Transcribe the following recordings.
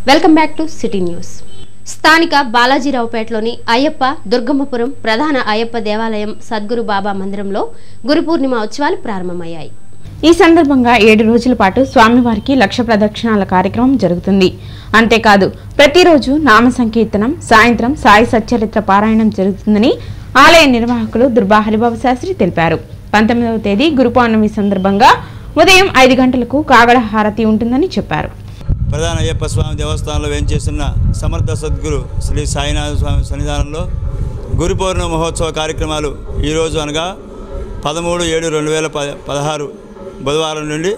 welcome back to city news స్థానిక బాలాజీరావుపేటలోని అయ్యప్ప దుర్గమ్మపురం ప్రధాన అయ్యప్ప దేవాలయం సద్గురు బాబా మందిరంలో గురు పూర్ణిమ ఉత్సవాలు ప్రారంభమయ్యాయి ఈ సందర్భంగా ఏడు రోజుల పాటు స్వామివారికి లక్ష ప్రదక్షిణాల కార్యక్రమం జరుగుతుంది అంతేకాదు ప్రతిరోజు నామ సంకీర్తనం సాయంత్రం సాయి సచ్చరిత్ర పారాయణం జరుగుతుందని ఆలయ నిర్వాహకులు దుర్బా హరిబాబు శాస్త్రి తెలిపారు పంతొమ్మిదవ తేదీ గురు పౌర్ణమి సందర్భంగా ఉదయం ఐదు గంటలకు కాగడ హారతి ఉంటుందని చెప్పారు ప్రధాన అయ్యప్ప స్వామి దేవస్థానంలో వేంచేస్తున్న సమర్థ సద్గురు శ్రీ సాయినాథ స్వామి సన్నిధానంలో గురు పౌర్ణమి మహోత్సవ కార్యక్రమాలు ఈరోజు అనగా పదమూడు ఏడు రెండు వేల పద పదహారు బుధవారం నుండి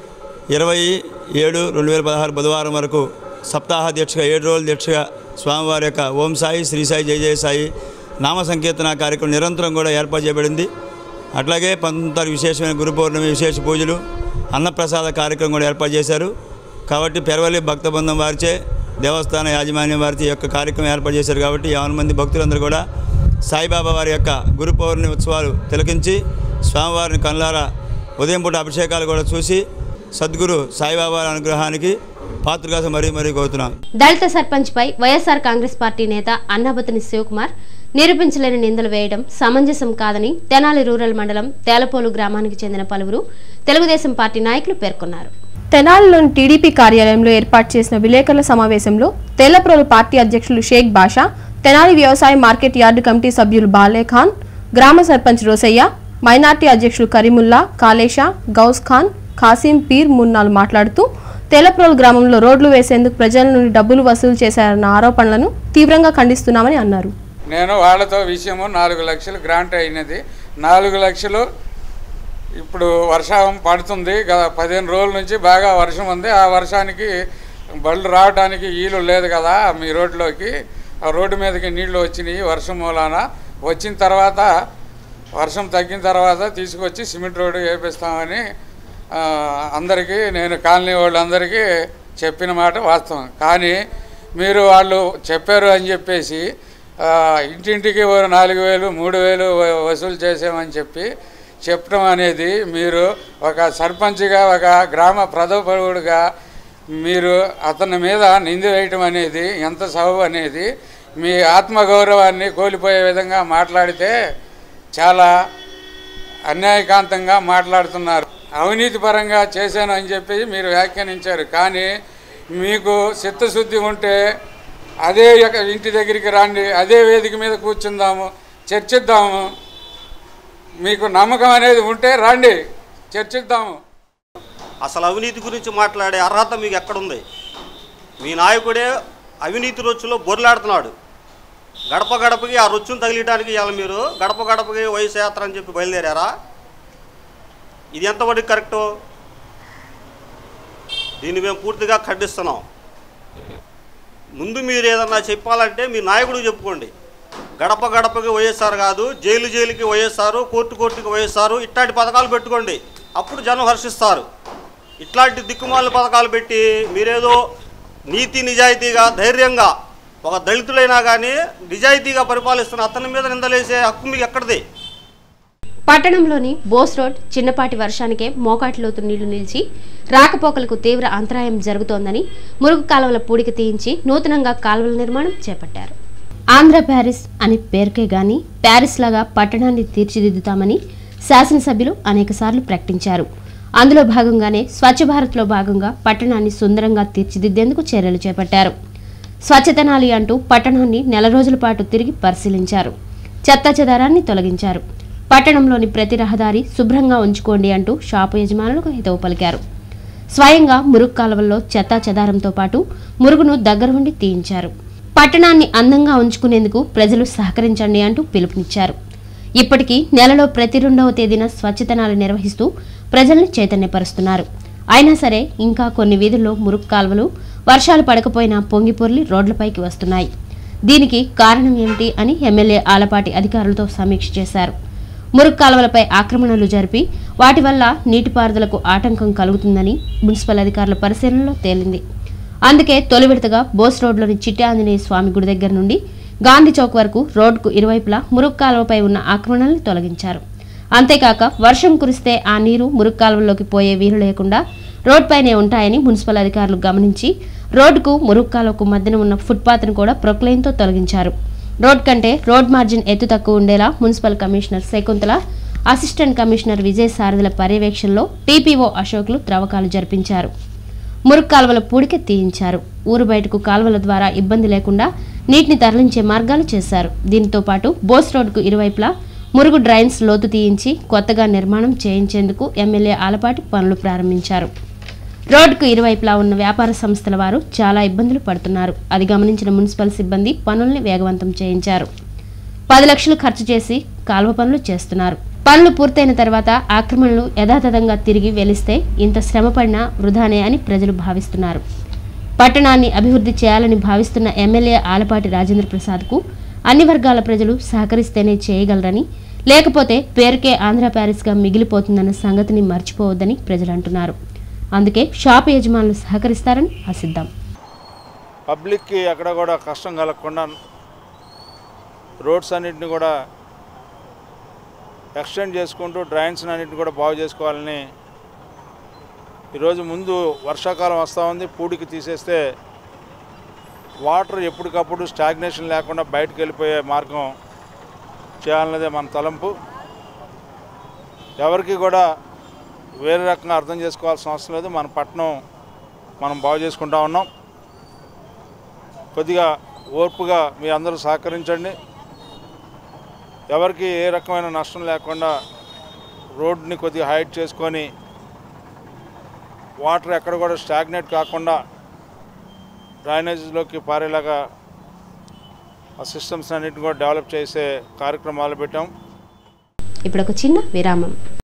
ఇరవై ఏడు రెండు వేల పదహారు బుధవారం వరకు సప్తాహ దీక్షగా ఏడు రోజుల దీక్షగా స్వామివారి యొక్క ఓం సాయి శ్రీ సాయి జయ జయ సాయి నామ సంకీర్తన కార్యక్రమం నిరంతరం కూడా ఏర్పాటు చేయబడింది అట్లాగే పంతొమ్మిది తారీఖు విశేషమైన గురు పౌర్ణమి విశేష పూజలు అన్నప్రసాద కార్యక్రమం కూడా ఏర్పాటు చేశారు కాబట్టి పెరవలి భక్త బృందం వారిచే దేవస్థాన యాజమాన్యం వారిచే ఈ యొక్క కార్యక్రమం ఏర్పాటు చేశారు కాబట్టి యావన మంది భక్తులందరూ కూడా సాయిబాబా వారి యొక్క గురు పౌర్ణమి ఉత్సవాలు తిలకించి స్వామివారిని కనులారా ఉదయం పూట అభిషేకాలు కూడా చూసి సద్గురు సాయిబాబా వారి అనుగ్రహానికి పాత్రగా మరీ మరీ కోరుతున్నాం దళిత సర్పంచ్ పై వైఎస్ఆర్ కాంగ్రెస్ పార్టీ నేత అన్నాబతిని శివకుమార్ నిరూపించలేని నిందలు వేయడం సమంజసం కాదని తెనాలి రూరల్ మండలం తేలపోలు గ్రామానికి చెందిన పలువురు తెలుగుదేశం పార్టీ నాయకులు పేర్కొన్నారు తెనాలిలోని టీడీపీ కార్యాలయంలో ఏర్పాటు చేసిన విలేకరుల సమావేశంలో తెల్లప్రోలు పార్టీ అధ్యక్షులు షేక్ బాషా తెనాలి వ్యవసాయ మార్కెట్ యార్డు కమిటీ సభ్యులు బాలే ఖాన్ గ్రామ సర్పంచ్ రోసయ్య మైనార్టీ అధ్యక్షులు కరీముల్లా కాలేషా గౌస్ ఖాన్ ఖాసిం పీర్ మున్నాలు మాట్లాడుతూ తెల్లప్రోలు గ్రామంలో రోడ్లు వేసేందుకు ప్రజల నుండి డబ్బులు వసూలు చేశారన్న ఆరోపణలను తీవ్రంగా ఖండిస్తున్నామని అన్నారు నేను వాళ్ళతో విషయము నాలుగు లక్షలు గ్రాంట్ అయినది నాలుగు లక్షలు ఇప్పుడు వర్షం పడుతుంది గత పదిహేను రోజుల నుంచి బాగా వర్షం ఉంది ఆ వర్షానికి బళ్ళు రావడానికి వీలు లేదు కదా మీ రోడ్లోకి ఆ రోడ్డు మీదకి నీళ్లు వచ్చినాయి వర్షం మూలాన వచ్చిన తర్వాత వర్షం తగ్గిన తర్వాత తీసుకొచ్చి సిమెంట్ రోడ్డు వేపిస్తామని ఆ, అందరికీ నేను కాలనీ వాళ్ళందరికీ చెప్పిన మాట వాస్తవం కానీ మీరు వాళ్ళు చెప్పారు అని చెప్పేసి ఆ, ఇంటింటికి ఓ నాలుగు వేలు మూడు వేలు వ- వసూలు చేసామని చెప్పి చెప్పడం అనేది మీరు ఒక సర్పంచ్గా ఒక గ్రామ ప్రజాపరుడుగా మీరు అతని మీద నింద వేయటం అనేది ఎంత సబబు అనేది మీ ఆత్మగౌరవాన్ని కోల్పోయే విధంగా మాట్లాడితే చాలా అన్యాయకాంతంగా మాట్లాడుతున్నారు అవినీతి పరంగా చేశాను అని చెప్పి మీరు వ్యాఖ్యానించారు కానీ మీకు చిత్తశుద్ధి ఉంటే అదే యొక్క ఇంటి దగ్గరికి రండి అదే వేదిక మీద కూర్చుందాము చర్చిద్దాము మీకు నమ్మకం అనేది ఉంటే రండి చర్చిద్దాము అసలు అవినీతి గురించి మాట్లాడే అర్హత మీకు ఎక్కడుంది మీ నాయకుడే అవినీతి రొచ్చులో బొర్లాడుతున్నాడు గడప గడపకి ఆ రొచ్చును తగిలియడానికి ఇవాళ మీరు గడప గడపకి వయసు యాత్ర అని చెప్పి బయలుదేరారా ఇది ఎంతవరకు కరెక్టు దీన్ని మేము పూర్తిగా ఖండిస్తున్నాం ముందు మీరు ఏదన్నా చెప్పాలంటే మీ నాయకుడు చెప్పుకోండి గడప గడపకి వైఎస్ఆర్ కాదు జైలు జైలుకి వైఎస్ఆర్ కోర్టు కోర్టుకి వైఎస్ఆర్ ఇట్లాంటి పథకాలు పెట్టుకోండి అప్పుడు జనం హర్షిస్తారు ఇట్లాంటి దిక్కుమాల పథకాలు పెట్టి మీరేదో నీతి నిజాయితీగా ధైర్యంగా ఒక దళితులైనా కానీ నిజాయితీగా పరిపాలిస్తున్న అతని మీద నిందలేసే హక్కు మీకు ఎక్కడిది పట్టణంలోని బోస్ రోడ్ చిన్నపాటి వర్షానికే మోకాటిలోతు నీళ్లు నిలిచి రాకపోకలకు తీవ్ర అంతరాయం జరుగుతోందని మురుగు కాలువల పూడిక తీయించి నూతనంగా కాలువల నిర్మాణం చేపట్టారు ఆంధ్ర ప్యారిస్ అని పేరుకే గాని ప్యారిస్ లాగా పట్టణాన్ని తీర్చిదిద్దుతామని శాసనసభ్యులు అనేకసార్లు ప్రకటించారు అందులో భాగంగానే స్వచ్ఛ భారత్లో భాగంగా పట్టణాన్ని సుందరంగా తీర్చిదిద్దేందుకు చర్యలు చేపట్టారు స్వచ్ఛతనాలి అంటూ పట్టణాన్ని నెల రోజుల పాటు తిరిగి పరిశీలించారు చెత్త చెదారాన్ని తొలగించారు పట్టణంలోని ప్రతి రహదారి శుభ్రంగా ఉంచుకోండి అంటూ షాపు యజమానులకు హితవు పలికారు స్వయంగా మురుగు కాలువల్లో చెత్తా చెదారంతో పాటు మురుగును దగ్గర ఉండి తీయించారు పట్టణాన్ని అందంగా ఉంచుకునేందుకు ప్రజలు సహకరించండి అంటూ పిలుపునిచ్చారు ఇప్పటికీ నెలలో ప్రతి రెండవ తేదీన స్వచ్ఛతనాలు నిర్వహిస్తూ ప్రజల్ని చైతన్యపరుస్తున్నారు అయినా సరే ఇంకా కొన్ని వీధుల్లో మురుగు కాలువలు వర్షాలు పడకపోయినా పొంగిపొర్లి రోడ్లపైకి వస్తున్నాయి దీనికి కారణం ఏమిటి అని ఎమ్మెల్యే ఆలపాటి అధికారులతో సమీక్ష చేశారు మురుగు కాలువలపై ఆక్రమణలు జరిపి వాటి వల్ల నీటిపారుదలకు ఆటంకం కలుగుతుందని మున్సిపల్ అధికారుల పరిశీలనలో తేలింది అందుకే తొలి విడతగా బోస్ రోడ్లోని చిట్టి ఆంజనేయ స్వామి గుడి దగ్గర నుండి గాంధీ చౌక్ వరకు రోడ్డుకు ఇరువైపులా మురుగు కాలువపై ఉన్న ఆక్రమణల్ని తొలగించారు అంతేకాక వర్షం కురిస్తే ఆ నీరు మురుగు కాలువల్లోకి పోయే వీలు లేకుండా రోడ్డుపైనే ఉంటాయని మున్సిపల్ అధికారులు గమనించి రోడ్డుకు మురుక్కాలకు మధ్యన ఉన్న ఫుట్పాత్ను కూడా ప్రొక్లైన్తో తొలగించారు రోడ్ కంటే రోడ్ మార్జిన్ ఎత్తు తక్కువ ఉండేలా municipal commissioner Shakuntala assistant commissioner Vijay సారథుల పర్యవేక్షణలో టీపీఓ అశోక్లు త్రవ్వకాలు జరిపించారు మురుగు కాలువల పూడిక తీయించారు ఊరు బయటకు కాలువల ద్వారా ఇబ్బంది లేకుండా నీటిని తరలించే మార్గాలు చేశారు దీంతో పాటు బోస్ రోడ్డుకు ఇరువైపులా మురుగు డ్రైన్స్ లోతు తీయించి కొత్తగా నిర్మాణం చేయించేందుకు ఎమ్మెల్యే ఆలపాటి పనులు ప్రారంభించారు రోడ్డుకు ఇరువైపులా ఉన్న వ్యాపార సంస్థల వారు చాలా ఇబ్బందులు పడుతున్నారు అది గమనించిన మున్సిపల్ సిబ్బంది పనుల్ని వేగవంతం చేయించారు పది లక్షలు ఖర్చు చేసి కాలువ పనులు చేస్తున్నారు పనులు పూర్తయిన తర్వాత ఆక్రమణలు యథాతథంగా తిరిగి వెలిస్తే ఇంత శ్రమ పడినా వృధానే అని ప్రజలు భావిస్తున్నారు పట్టణాన్ని అభివృద్ధి చేయాలని భావిస్తున్న ఎమ్మెల్యే ఆలపాటి రాజేంద్ర ప్రసాద్కు అన్ని వర్గాల ప్రజలు సహకరిస్తేనే చేయగలరని లేకపోతే పేరుకే ఆంధ్ర ప్యారిస్గా మిగిలిపోతుందన్న సంగతిని మర్చిపోవద్దని ప్రజలు అంటున్నారు అందుకే షాపు యజమానులు సహకరిస్తారని ఆశిద్దాం పబ్లిక్కి ఎక్కడ కూడా కష్టం కలగకుండా రోడ్స్ అన్నింటిని కూడా ఎక్స్టెండ్ చేసుకుంటూ డ్రైన్స్ అన్నింటిని కూడా బాగు చేసుకోవాలని ఈరోజు ముందు వర్షాకాలం వస్తూ ఉంది పూడికి తీసేస్తే వాటర్ ఎప్పటికప్పుడు స్టాగ్నేషన్ లేకుండా బయటకు వెళ్ళిపోయే మార్గం చేయాలన్నదే మన తలంపు ఎవరికి కూడా వేరే రకంగా అర్థం చేసుకోవాల్సిన అవసరం లేదు మన పట్టణం మనం బాగు చేసుకుంటా ఉన్నాం కొద్దిగా ఓర్పుగా మీ అందరూ సహకరించండి ఎవరికి ఏ రకమైన నష్టం లేకుండా రోడ్ని కొద్దిగా హైట్ చేసుకొని వాటర్ ఎక్కడ కూడా స్టాగ్నేట్ కాకుండా డ్రైనేజీలోకి పారేలాగా ఆ సిస్టమ్స్ అన్నిటిని కూడా డెవలప్ చేసే కార్యక్రమాలు పెట్టాం ఇప్పుడు ఒక చిన్న విరామం